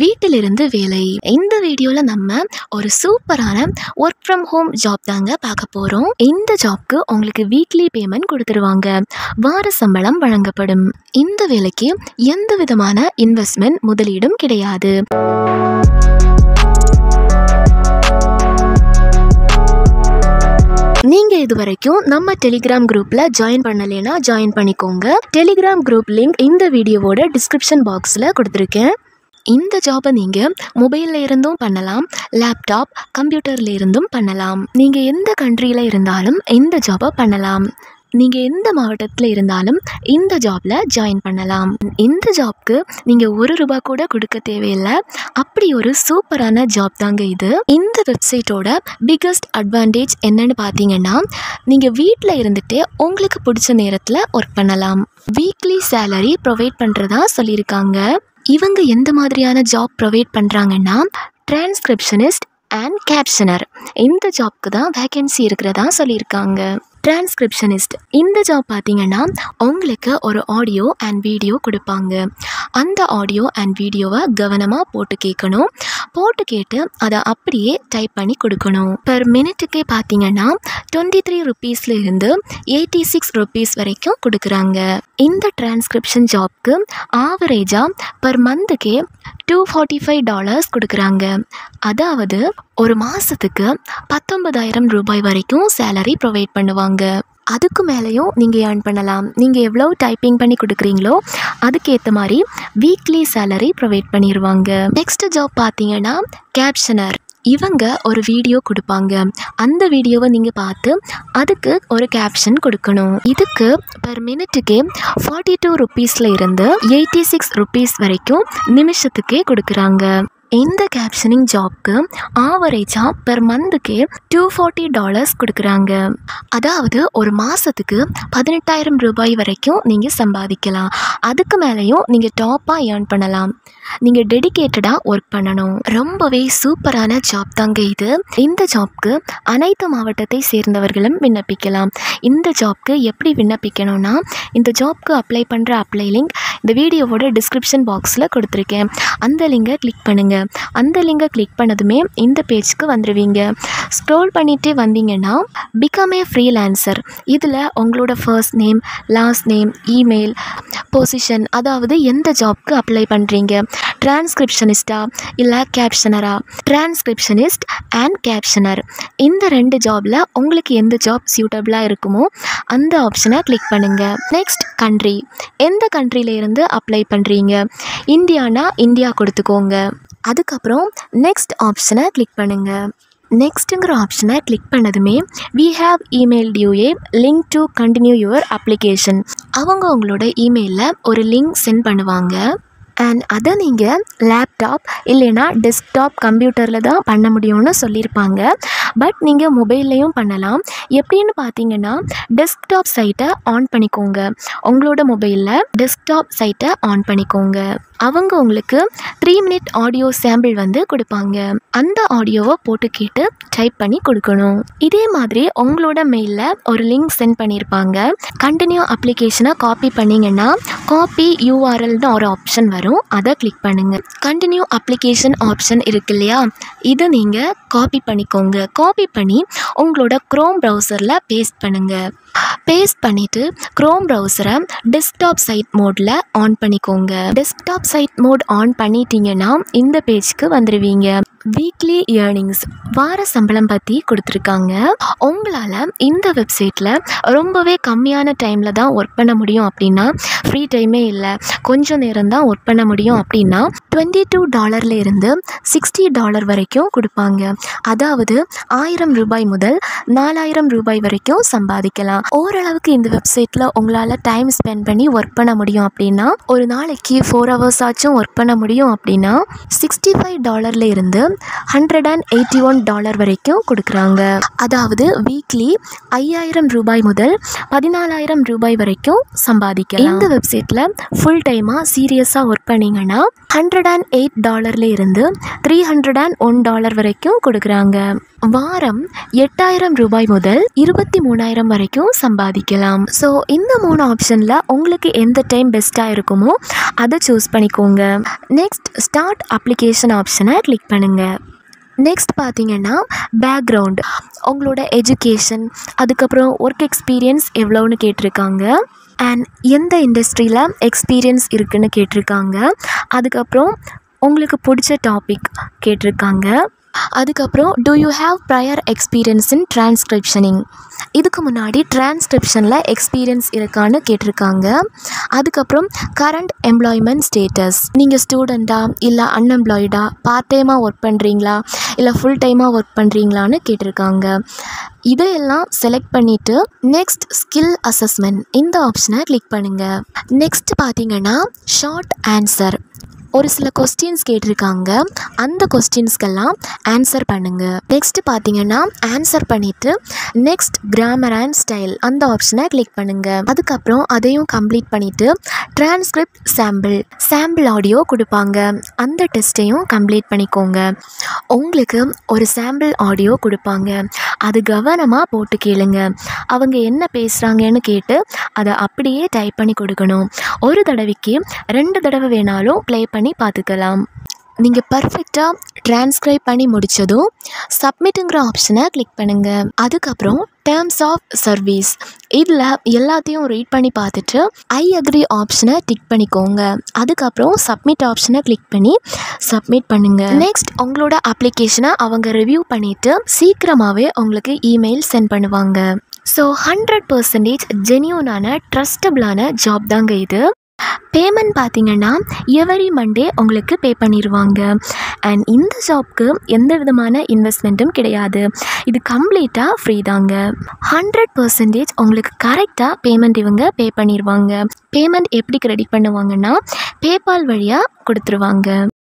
வீட்டிலிருந்து வேலை இந்த வீடியோவில் நம்ம ஒரு சூப்பரான ஒர்க் ஃப்ரம் ஹோம் ஜாப் தாங்க பார்க்க போகிறோம் இந்த ஜாப்க்கு உங்களுக்கு வீக்லி பேமெண்ட் கொடுத்துருவாங்க வார சம்பளம் வழங்கப்படும் இந்த வேலைக்கு எந்த விதமான இன்வெஸ்ட்மெண்ட் முதலீடும் கிடையாது நீங்க இது வரைக்கும் நம்ம டெலிகிராம் குரூப்ல ஜாயின் பண்ணலைன்னா ஜாயின் பண்ணிக்கோங்க டெலிகிராம் குரூப் லிங்க் இந்த வீடியோவோட டிஸ்கிரிப்ஷன் பாக்ஸில் கொடுத்துருக்கேன் இந்த ஜாபை நீங்கள் மொபைலில் இருந்தும் பண்ணலாம் லேப்டாப் கம்ப்யூட்டரில் இருந்தும் பண்ணலாம் நீங்கள் எந்த கண்ட்ரியில் இருந்தாலும் இந்த ஜாபை பண்ணலாம் நீங்கள் எந்த மாவட்டத்தில் இருந்தாலும் இந்த ஜாபில் ஜாயின் பண்ணலாம் இந்த ஜாப்க்கு நீங்கள் ஒரு ரூபா கூட கொடுக்க தேவையில்லை அப்படி ஒரு சூப்பரான ஜாப் தாங்க இது இந்த வெப்சைட்டோட பிக்கஸ்ட் அட்வான்டேஜ் என்னன்னு பார்த்தீங்கன்னா நீங்கள் வீட்டில் இருந்துட்டு உங்களுக்கு பிடிச்ச நேரத்தில் ஒர்க் பண்ணலாம் வீக்லி சேலரி ப்ரொவைட் பண்ணுறதா சொல்லியிருக்காங்க இவங்க எந்த மாதிரியான ஜாப் ப்ரொவைட் பண்ணுறாங்கன்னா டிரான்ஸ்கிரிப்ஷனிஸ்ட் அண்ட் கேப்ஷனர் இந்த ஜாப்க்கு தான் வேகன்சி இருக்கிறதா சொல்லியிருக்காங்க டிரான்ஸ்கிரிப்ஷனிஸ்ட் இந்த ஜாப் பார்த்தீங்கன்னா உங்களுக்கு ஒரு ஆடியோ அண்ட் வீடியோ கொடுப்பாங்க அந்த ஆடியோ அண்ட் வீடியோவை கவனமாக போட்டு கேட்கணும் போட்டு கேட்டு அதை அப்படியே டைப் பண்ணி கொடுக்கணும் பெர் மினிட்டுக்கே பார்த்தீங்கன்னா டுவெண்ட்டி த்ரீ ருபீஸ்ல இருந்து எயிட்டி சிக்ஸ் ருபீஸ் வரைக்கும் கொடுக்குறாங்க இந்த டிரான்ஸ்கிரிப்ஷன் ஜாப்க்கு ஆவரேஜாக பர் மந்த்துக்கே டூ ஃபார்ட்டி ஃபைவ் டாலர்ஸ் கொடுக்குறாங்க அதாவது ஒரு மாதத்துக்கு பத்தொன்பதாயிரம் ரூபாய் வரைக்கும் சேலரி ப்ரொவைட் பண்ணுவாங்க அதுக்கு மேலேயும் நீங்கள் ஏர்ன் பண்ணலாம் நீங்கள் எவ்வளோ டைப்பிங் பண்ணி கொடுக்குறீங்களோ அதுக்கேற்ற மாதிரி வீக்லி சேலரி ப்ரொவைட் பண்ணிடுவாங்க நெக்ஸ்ட் ஜாப் பார்த்தீங்கன்னா கேப்ஷனர் இவங்க ஒரு வீடியோ கொடுப்பாங்க அந்த வீடியோவை நீங்கள் பார்த்து அதுக்கு ஒரு கேப்ஷன் கொடுக்கணும் இதுக்கு பெர் மினிட்டுக்கே ஃபார்ட்டி டூ ருபீஸில் இருந்து எயிட்டி சிக்ஸ் ருபீஸ் வரைக்கும் நிமிஷத்துக்கே கொடுக்குறாங்க இந்த கேப்ஷனிங் ஜாப்க்கு ஆவரேஜாக பெர் மந்த்துக்கே டூ ஃபார்ட்டி டாலர்ஸ் கொடுக்குறாங்க அதாவது ஒரு மாதத்துக்கு பதினெட்டாயிரம் ரூபாய் வரைக்கும் நீங்கள் சம்பாதிக்கலாம் அதுக்கு மேலேயும் நீங்கள் டாப்பாக ஏர்ன் பண்ணலாம் நீங்கள் டெடிகேட்டடாக ஒர்க் பண்ணணும் ரொம்பவே சூப்பரான ஜாப் தாங்க இது இந்த ஜாப்க்கு அனைத்து மாவட்டத்தை சேர்ந்தவர்களும் விண்ணப்பிக்கலாம் இந்த ஜாப்க்கு எப்படி விண்ணப்பிக்கணும்னா இந்த ஜாப்க்கு அப்ளை பண்ணுற அப்ளை லிங்க் இந்த வீடியோவோட டிஸ்கிரிப்ஷன் பாக்ஸில் கொடுத்துருக்கேன் அந்த லிங்கை கிளிக் பண்ணுங்கள் அந்த லிங்கை கிளிக் பண்ணதுமே இந்த பேஜ்க்கு வந்துடுவீங்க ஸ்க்ரோல் பண்ணிகிட்டே வந்தீங்கன்னா பிகம் ஏ ஃப்ரீலான்சர் இதில் உங்களோட first name last name email position அதாவது எந்த ஜாப்க்கு அப்ளை பண்ணுறீங்க டிரான்ஸ்கிரிப்ஷனிஸ்டா இல்லை கேப்ஷனரா டிரான்ஸ்கிரிப்ஷனிஸ்ட் அண்ட் கேப்ஷனர் இந்த ரெண்டு ஜாபில் உங்களுக்கு எந்த ஜாப் சூட்டபிளாக இருக்குமோ அந்த ஆப்ஷனை கிளிக் பண்ணுங்கள் நெக்ஸ்ட் கண்ட்ரி எந்த கண்ட்ரியில இருந்து அப்ளை பண்ணுறீங்க இந்தியானா இந்தியா கொடுத்துக்கோங்க அதுக்கப்புறம் நெக்ஸ்ட் ஆப்ஷனை கிளிக் பண்ணுங்கள் நெக்ஸ்ட்டுங்கிற ஆப்ஷனை கிளிக் பண்ணதுமே we have email you a link to continue your application அவங்க உங்களோட இமெயிலில் ஒரு லிங்க் சென்ட் பண்ணுவாங்க அண்ட் அதை நீங்கள் லேப்டாப் இல்லைன்னா டெஸ்க்டாப் கம்ப்யூட்டரில் தான் பண்ண முடியும்னு சொல்லியிருப்பாங்க பட் நீங்கள் மொபைல்லையும் பண்ணலாம் எப்படின்னு பார்த்தீங்கன்னா டெஸ்க்டாப் சைட்டை ஆன் பண்ணிக்கோங்க உங்களோட மொபைலில் டெஸ்க்டாப் சைட்டை ஆன் பண்ணிக்கோங்க அவங்க உங்களுக்கு த்ரீ மினிட் ஆடியோ சாம்பிள் வந்து கொடுப்பாங்க அந்த ஆடியோவை போட்டு கேட்டு டைப் பண்ணி கொடுக்கணும் இதே மாதிரி உங்களோட மெயிலில் ஒரு லிங்க் சென்ட் பண்ணியிருப்பாங்க கண்டினியூ அப்ளிகேஷனை காப்பி பண்ணிங்கன்னா காப்பி யூஆர்எல்னு ஒரு ஆப்ஷன் வரும் அதை கிளிக் பண்ணுங்கள் கண்டினியூ அப்ளிகேஷன் ஆப்ஷன் இருக்கு இல்லையா இதை நீங்கள் காப்பி பண்ணிக்கோங்க காப்பி பண்ணி உங்களோட க்ரோம் ப்ரௌசரில் பேஸ்ட் பண்ணுங்கள் பேஸ்ட் பண்ணிவிட்டு க்ரோம் ப்ரௌசரை டெஸ்க்டாப் சைட் மோடில் ஆன் பண்ணிக்கோங்க டெஸ்க்டாப் சைட் மோட் ஆன் பண்ணிட்டீங்கன்னா இந்த பேஜ்க்கு வந்துடுவீங்க வீக்லி இயர்னிங்ஸ் வார சம்பளம் பற்றி கொடுத்துருக்காங்க உங்களால் இந்த வெப்சைட்டில் ரொம்பவே கம்மியான டைமில் தான் ஒர்க் பண்ண முடியும் அப்படின்னா ஃப்ரீ டைமே இல்லை கொஞ்சம் நேரம் தான் ஒர்க் பண்ண முடியும் அப்படின்னா டுவெண்ட்டி டூ டாலர்ல இருந்து சிக்ஸ்டி டாலர் வரைக்கும் கொடுப்பாங்க அதாவது ஆயிரம் ரூபாய் முதல் நாலாயிரம் ரூபாய் வரைக்கும் சம்பாதிக்கலாம் ஓரளவுக்கு இந்த வெப்சைட்டில் உங்களால் டைம் ஸ்பெண்ட் பண்ணி ஒர்க் பண்ண முடியும் அப்படின்னா ஒரு நாளைக்கு ஃபோர் ஹவர்ஸ் ஆச்சும் ஒர்க் பண்ண முடியும் அப்படின்னா சிக்ஸ்டி ஃபைவ் டாலர்ல இருந்து hundred and eighty one dollar வரைக்கும் கொடுக்குறாங்க அதாவது வீக்லி ஐயாயிரம் ரூபாய் முதல் பதினாலாயிரம் ரூபாய் வரைக்கும் சம்பாதிக்கலாம் இந்த வெப்சைட்டில் ஃபுல் டைமாக சீரியஸாக ஒர்க் பண்ணீங்கன்னா ஹண்ட்ரட் அண்ட் எயிட் டாலர்ல இருந்து three hundred and one dollar வரைக்கும் கொடுக்குறாங்க வாரம் எட்டாயிரம் ரூபாய் முதல் இருபத்தி மூணாயிரம் வரைக்கும் சம்பாதிக்கலாம் ஸோ இந்த மூணு ஆப்ஷனில் உங்களுக்கு எந்த டைம் பெஸ்ட்டாக இருக்குமோ அதை சூஸ் பண்ணிக்கோங்க நெக்ஸ்ட் ஸ்டார்ட் அப்ளிகேஷன் ஆப்ஷனை கிளிக் பண்ணுங்கள் நெக்ஸ்ட் பார்த்தீங்கன்னா பேக்ரவுண்ட் உங்களோட எஜுகேஷன் அதுக்கப்புறம் ஒர்க் எக்ஸ்பீரியன்ஸ் எவ்வளோன்னு கேட்டிருக்காங்க அண்ட் எந்த இண்டஸ்ட்ரியில் எக்ஸ்பீரியன்ஸ் இருக்குன்னு கேட்டிருக்காங்க அதுக்கப்புறம் உங்களுக்கு பிடிச்ச டாபிக் கேட்டிருக்காங்க அதுக்கப்புறம் do you have prior experience in transcriptioning இதுக்கு முன்னாடி டிரான்ஸ்கிரிப்ஷனில் எக்ஸ்பீரியன்ஸ் இருக்கான்னு கேட்டிருக்காங்க அதுக்கப்புறம் கரண்ட் எம்ப்ளாய்மெண்ட் ஸ்டேட்டஸ் நீங்கள் ஸ்டூடெண்ட்டா இல்லை அன்எம்ப்ளாய்டா பார்ட் டைமாக ஒர்க் பண்ணுறீங்களா இல்லை ஃபுல் டைமாக ஒர்க் பண்ணுறீங்களான்னு கேட்டிருக்காங்க இதையெல்லாம் செலக்ட் பண்ணிவிட்டு நெக்ஸ்ட் ஸ்கில் அசஸ்மெண்ட் இந்த ஆப்ஷனை கிளிக் பண்ணுங்கள் நெக்ஸ்ட் பார்த்தீங்கன்னா ஷார்ட் ஆன்சர் ஒரு சில கொஸ்டின்ஸ் கேட்டிருக்காங்க அந்த கொஸ்டின்ஸ்க்கெல்லாம் ஆன்சர் பண்ணுங்கள் நெக்ஸ்ட் பார்த்தீங்கன்னா ஆன்சர் பண்ணிவிட்டு நெக்ஸ்ட் கிராமர் அண்ட் ஸ்டைல் அந்த ஆப்ஷனை கிளிக் பண்ணுங்கள் அதுக்கப்புறம் அதையும் கம்ப்ளீட் பண்ணிவிட்டு டிரான்ஸ்கிரிப்ட் சாம்பிள் சாம்பிள் ஆடியோ கொடுப்பாங்க அந்த டெஸ்ட்டையும் கம்ப்ளீட் பண்ணிக்கோங்க உங்களுக்கு ஒரு சாம்பிள் ஆடியோ கொடுப்பாங்க அது கவனமாக போட்டு கேளுங்க அவங்க என்ன பேசுகிறாங்கன்னு கேட்டு அதை அப்படியே டைப் பண்ணி கொடுக்கணும் ஒரு தடவைக்கு ரெண்டு தடவை வேணாலும் ப்ளே பண்ணி பார்த்துக்கலாம் நீங்கள் பர்ஃபெக்டாக ட்ரான்ஸ்கிரைப் பண்ணி முடித்ததும் சப்மிட்டுங்கிற ஆப்ஷனை கிளிக் பண்ணுங்கள் அதுக்கப்புறம் டேர்ம்ஸ் ஆஃப் சர்வீஸ் இதில் எல்லாத்தையும் ரீட் பண்ணி பார்த்துட்டு ஐ அக்ரி ஆப்ஷனை டிக் பண்ணிக்கோங்க அதுக்கப்புறம் சப்மிட் ஆப்ஷனை கிளிக் பண்ணி சப்மிட் பண்ணுங்கள் நெக்ஸ்ட் உங்களோட அப்ளிகேஷனை அவங்க ரிவ்யூ பண்ணிவிட்டு சீக்கிரமாகவே உங்களுக்கு இமெயில் சென்ட் பண்ணுவாங்க ஸோ ஹண்ட்ரட் பர்சன்டேஜ் ஜென்யூனான ட்ரஸ்டபிளான ஜாப் தாங்க இது பேமெண்ட் பார்த்தீங்கன்னா எவரி மண்டே உங்களுக்கு பே பண்ணிடுவாங்க அண்ட் இந்த ஜாப்க்கு எந்த விதமான இன்வெஸ்ட்மெண்ட்டும் கிடையாது இது கம்ப்ளீட்டாக ஃப்ரீ தாங்க ஹண்ட்ரட் பர்சன்டேஜ் உங்களுக்கு கரெக்டாக பேமெண்ட் இவங்க பே பண்ணிடுவாங்க பேமெண்ட் எப்படி கிரெடிட் பண்ணுவாங்கன்னா பேபால் வழியாக கொடுத்துருவாங்க